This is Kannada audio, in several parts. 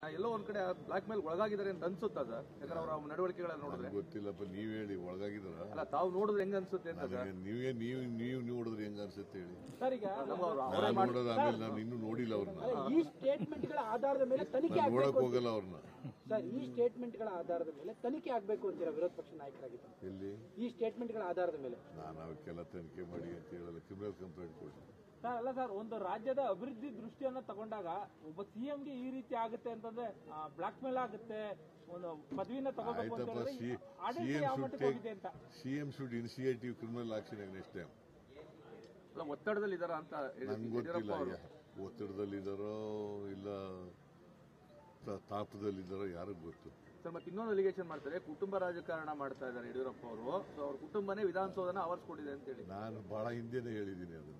ಎಲ್ಲೋ ಒಂದ್ ಕಡೆ ಬ್ಲಾಕ್ ಮೇಲ್ ಒಳಗಾಗಿದ್ದಾರೆ ಅಂತ ಅನ್ಸುತ್ತಾ ಸರ್ ಯಾಕಂದ್ರೆ ಅವರ ನಡವಳಿಕೆಗಳನ್ನ ನೋಡಿದ್ರೆ ನಂಗ್ ಗೊತ್ತಿಲ್ಲಪ್ಪ ನೀವ್ ಹೇಳಿ ಒಳಗಾಗಿದಾರ ಅಲ್ಲ ತಾವು ನೋಡಿದ್ರೆ ಹೆಂಗ್ ಅನ್ಸುತ್ತೆ ಅಂತ ಸರ್ ನನಗೆ ನೀವೇ ನೀವು ನೀವು ನೋಡಿದ್ರೆ ಹೆಂಗ ಅನ್ಸುತ್ತೆ ಹೇಳಿ ಸರ್ ಈಗ ನಾನು ನೋಡೋದು ಆಮೇಲೆ ನಾನು ಇನ್ನೂ ನೋಡಿಲ್ಲ ಅವ್ರನ್ನ ಈ ಸ್ಟೇಟ್ಮೆಂಟ್ ಗಳ ಆಧಾರದ ಮೇಲೆ ತನಿಖೆ ನಾನು ನೋಡಕ್ ಆಗ್ಬೇಕು ಹೋಗಲ್ಲ ಅವ್ರನ್ನ ಸರ್ ಈ ಸ್ಟೇಟ್ಮೆಂಟ್ ಗಳ ಆಧಾರದ ಮೇಲೆ ತನಿಖೆ ಆಗ್ಬೇಕು ಅಂತೀರಾ ವಿರೋಧ ಪಕ್ಷ ನಾಯಕರಾಗಿದ್ದಾರೆ ಎಲ್ಲಿ ಈ ಸ್ಟೇಟ್ಮೆಂಟ್ ಗಳ ಆಧಾರದ ಮೇಲೆ ನಾನು ಅವಕ್ಕೆಲ್ಲ ತನಿಖೆ ಮಾಡಿ ಅಂತ ಹೇಳಲ್ಲ ಕ್ರಿಮಿನಲ್ ಕಂಪ್ಲೇಂಟ್ ಕೊಡಿ ಸರ್ ಅಲ್ಲ ಸರ್ ಒಂದು ರಾಜ್ಯದ ಅಭಿವೃದ್ಧಿ ದೃಷ್ಟಿಯನ್ನ ತಗೊಂಡಾಗ ಒಬ್ಬ ಸಿಎಂಗೆ ಈ ರೀತಿ ಆಗುತ್ತೆ ಅಂತಂದ್ರೆ ಬ್ಲಾಕ್ ಮೇಲ್ ಆಗುತ್ತೆ ಒಂದು ಪದವಿನ ತಗೋಬೇಕು ಅಂತ ಆಯ್ತಪ್ಪ ಹೇಳಿದ್ರೆ ಸಿ ಈ ಆಡಳಿತ ಸಿಎಂ ಯಾವ ಶುಡ್ ಮಟ್ಟಕ್ಕೆ ಟೇಕ್ ಹೋಗಿದೆ ಅಂತ CM should initiative criminal action next time ಅಲ್ಲ, ಒತ್ತಡದಲ್ಲಿ ಇದಾರ ಅಂತ ನಂಗೆ ಯಡಿಯೂರಪ್ಪ ಗೊತ್ತಿಲ್ಲ ಅವರು ಯಾ- ಒತ್ತಡದಲ್ಲಿದ್ದಾರೋ ಇಲ್ಲ ತ- ತಾಪದಲ್ಲಿದ್ದಾರೋ ಯಾರಿಗ್ ಗೊತ್ತು ಸರ್ ಮತ್ತೆ ಇನ್ನೊಂದು ಅಲಿಗೇಷನ್ ಮಾಡ್ತಾರೆ ಕುಟುಂಬ ರಾಜಕಾರಣ ಮಾಡ್ತಾ ಇದ್ದಾರೆ ಯಡಿಯೂರಪ್ಪ ಅವರು ಸೊ ಅವ್ರ ಕುಟುಂಬನೇ ವಿಧಾನಸೌಧನ ಆವರಿಸ್ಕೊಂಡಿದೆ ಅಂತ ಹೇಳಿ ನಾನು ಬಹಳ ಹಿಂದೆನೇ ಹೇಳಿದ್ದೀನಿ ಅದನ್ನು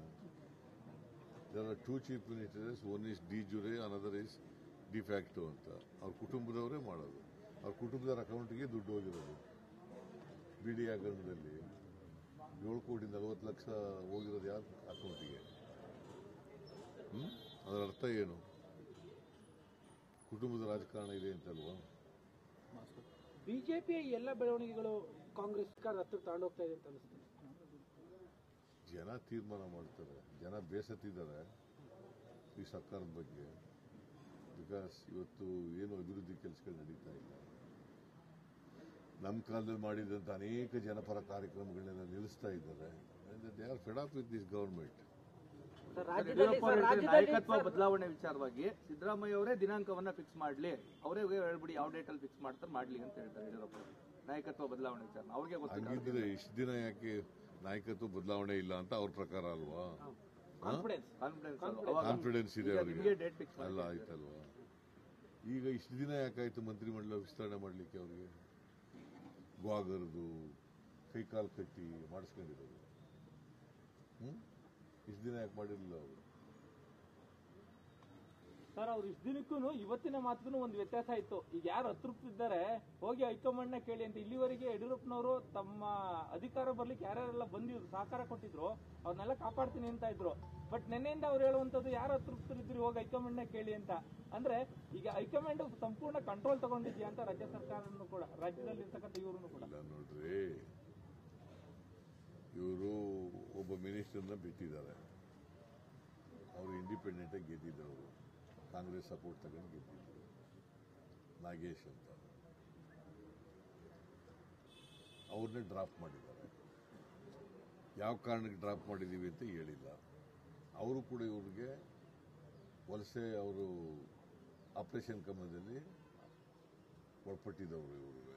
there are two chief ministers one is de jure another is de facto ಅಂತ ಅವ್ರ ಕುಟುಂಬದವರೇ ಮಾಡೋದು ಅವ್ರ ಕುಟುಂಬದವ್ರ ಅಕೌಂಟ್ಗೆ ದುಡ್ಡು ಹೋಗಿರೋದು ಬಿ ಡಿ ಹಗರಣದಲ್ಲಿ ಏಳು ಕೋಟಿ ನಲವತ್ತು ಲಕ್ಷ ಹೋಗಿರೋದು ಯಾರ ಅಕೌಂಟಿಗೆ ಹ್ಮ್ ಅದರ ಅರ್ಥ ಏನು ಕುಟುಂಬದ ರಾಜಕಾರಣ ಇದೆ ಅಂತಲ್ವಾ ಬಿಜೆಪಿಯ ಎಲ್ಲ ಬೆಳವಣಿಗೆಗಳು ಕಾಂಗ್ರೆಸ್ ಸರ್ಕಾರ ಹತ್ರ ತಗೊಂಡೋಗ್ತಾ ಇದೆ ಅಂತ ಅನಿಸ್ತದೆ ಜನ ತೀರ್ಮಾನ ಮಾಡ್ತಾರೆ ಜನ ಬೇಸತ್ತಿದ್ದಾರೆ ಈ ಸರ್ಕಾರದ ಬಗ್ಗೆ ಬಿಕಾಸ್ ಇವತ್ತು ಏನು ಅಭಿವೃದ್ಧಿ ಕೆಲಸಗಳು ನಡೀತಾ ಇಲ್ಲ ನಮ್ಮ ಕಾಲದಲ್ಲಿ ಮಾಡಿದಂಥ ಅನೇಕ ಜನಪರ ಕಾರ್ಯಕ್ರಮಗಳನ್ನೆಲ್ಲ ನಿಲ್ಲಿಸ್ತಾ ಇದ್ದಾರೆ they are fed up with this government sir sir, ರಾಜ್ಯದಲ್ಲಿ ಯಡಿಯೂರಪ್ಪ ಸರ್ ಅವರು ಹೇಳ್ತಾರೆ, ರಾಜ್ಯದಲ್ಲಿ ನಾಯಕತ್ವ ಸರ್, ಬದಲಾವಣೆ ವಿಚಾರವಾಗಿ ಸಿದ್ದರಾಮಯ್ಯ ಅವರೇ ದಿನಾಂಕವನ್ನ ಫಿಕ್ಸ್ ಮಾಡ್ಲಿ ಅವರೇ ಹೇಳ್ಬಿಡಿ ಯಾವ ಡೇಟ್ ಅಲ್ಲಿ ಫಿಕ್ಸ್ ಮಾಡ್ತಾರೆ ಮಾಡ್ಲಿ ಅಂತ ಹೇಳ್ತಾರೆ ಯಡಿಯೂರಪ್ಪ ಅವರು. ನಾಯಕತ್ವ ಬದಲಾವಣೆ ವಿಚಾರ ಅವ್ರಿಗೆ ಗೊತ್ತಿಲ್ಲ ಹಂಗಿದ್ರೆ ಇಷ್ಟು ದಿನ ಯಾಕೆ ನಾಯಕತ್ವ ಬದಲಾವಣೆ ಇಲ್ಲ ಅಂತ ಅವ್ರ ಪ್ರಕಾರ ಅಲ್ವಾ ಕಾನ್ಫಿಡೆನ್ಸ್ ಕಾನ್ಫಿಡೆನ್ಸ್ ಕಾನ್ಫಿಡೆನ್ಸ್ ಇದೆ ನಿಮಗೆ ಅವರಿಗೆ ಡೇಟ್ ಫಿಕ್ಸ್ ಅಲ್ಲ ಆಯ್ತಲ್ವಾ ಈಗ ಇಷ್ಟು ದಿನ ಯಾಕಾಯ್ತು ಮಂತ್ರಿಮಂಡಲ ವಿಸ್ತರಣೆ ಮಾಡಲಿಕ್ಕೆ ಅವರಿಗೆ ಗ್ವಾಗರ್ದು ಕೈಕಾಲು ಕಟ್ಟಿ ಮಾಡಿಸ್ಕೊಂಡಿರೋದು ಹ್ಮ್ ಇಷ್ಟು ದಿನ ಯಾಕೆ ಮಾಡಿರಲಿಲ್ಲ ಅವರು ಸರ್ ಅವ್ರು ಇಷ್ಟ ದಿನಕ್ಕೂ ಇವತ್ತಿನ ಮಾತಿಗೂ ಒಂದು ವ್ಯತ್ಯಾಸ ಇತ್ತು ಈಗ ಯಾರು ಅತೃಪ್ತಿದ್ದಾರೆ ಹೋಗಿ ಹೈಕಮಾಂಡ್ ನ ಕೇಳಿ ಅಂತ ಇಲ್ಲಿವರೆಗೆ ಯಡಿಯೂರಪ್ಪನವರು ತಮ್ಮ ಅಧಿಕಾರ ಬರ್ಲಿಕ್ಕೆ ಯಾರ್ಯಾರೆಲ್ಲ ಬಂದಿದ್ರು ಸಹಕಾರ ಕೊಟ್ಟಿದ್ರು ಅವ್ರನ್ನೆಲ್ಲ ಕಾಪಾಡ್ತೀನಿ ಅಂತ ಇದ್ರು ಬಟ್ ನಿನ್ನೆಯಿಂದ ಅವ್ರು ಹೇಳುವಂತದ್ದು ಯಾರು ಅತೃಪ್ತರಿದ್ರು ಹೋಗಿ ಹೈಕಮಾಂಡ್ ನ ಕೇಳಿ ಅಂತ ಅಂದ್ರೆ ಈಗ ಹೈಕಮಾಂಡ್ ಸಂಪೂರ್ಣ ಕಂಟ್ರೋಲ್ ತಗೊಂಡಿದ್ಯಾ ಅಂತ ರಾಜ್ಯ ಸರ್ಕಾರನು ಕೂಡ ರಾಜ್ಯದಲ್ಲಿ ಇರ್ತಕ್ಕಂಥ ಇವ್ರು ಕೂಡ ಇಲ್ಲ ನೋಡ್ರಿ ಇವರು ಒಬ್ಬ ಮಿನಿಸ್ಟರ್ನ ಬಿಟ್ಟಿದ್ದಾರೆ ಅವರು ಇಂಡಿಪೆಂಡೆಂಟ್ ಆಗಿ ಗೆದ್ದಿದ್ದವರು ಕಾಂಗ್ರೆಸ್ ಸಪೋರ್ಟ್ ತಗೊಂಡು ಗೆದ್ದಿದ್ರು ನಾಗೇಶ್ ಅಂತ ಅವ್ರನ್ನೇ ಡ್ರಾಪ್ ಮಾಡಿದ್ದಾರೆ ಯಾವ ಕಾರಣಕ್ಕೆ ಡ್ರಾಪ್ ಮಾಡಿದ್ದೀವಿ ಅಂತ ಹೇಳಿಲ್ಲ ಅವರು ಕೂಡ ಇವ್ರಿಗೆ ವಲಸೆ ಅವರು ಆಪರೇಷನ್ ಕಮಲದಲ್ಲಿ ಒಳಪಟ್ಟಿದ್ದವರು ಇವ್ರಿಗೆ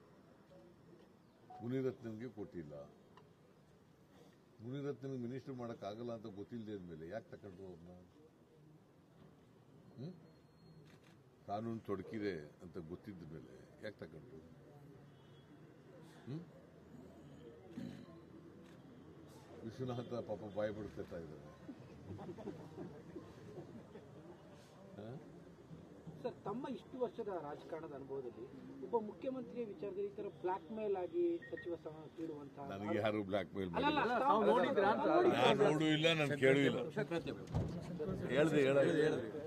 ಮುನಿರತ್ನಂಗೆ ಕೊಟ್ಟಿಲ್ಲ ಮುನಿರತ್ನ ಮಿನಿಸ್ಟರ್ ಆಗಲ್ಲ ಅಂತ ಗೊತ್ತಿಲ್ಲದೆ ಮೇಲೆ ಯಾಕೆ ತಗೊಂಡ್ರು ಅವ್ರನ್ನ ಹ್ಮ್? ಕಾನೂನು ತೊಡಕಿದೆ ಅಂತ ಗೊತ್ತಿದ್ದ ಮೇಲೆ ಯಾಕೆ ತಗೊಂಡ್ರು ಹ್ಮ್? ವಿಶ್ವನಾಥ ಪಾಪ ಬಾಯಿ ಬಿಡ್ತಾ ಇದ್ದಾರೆ ಸರ್ ತಮ್ಮ ಇಷ್ಟು ವರ್ಷದ ರಾಜಕಾರಣದ ಅನುಭವದಲ್ಲಿ ಒಬ್ಬ ಮುಖ್ಯಮಂತ್ರಿಯ ವಿಚಾರದಲ್ಲಿ ಈ ತರ ಬ್ಲಾಕ್ ಮೇಲ್ ಆಗಿ ಸಚಿವ ಸ್ಥಾನ ನೀಡುವಂತಹ ನನಗೆ ಯಾರು ಬ್ಲಾಕ್ ಮೇಲ್ ಅಲ್ಲಲ್ಲ, ಮಾಡಿಲ್ಲ ತಾವು ನೋಡಿದ್ರಾ ಅಂತ ನಾನು ನೋಡೂ ಇಲ್ಲ ನಾನು ಕೇಳೂ ಇಲ್ಲ ಹೇಳ್ದೆ ಹೇಳ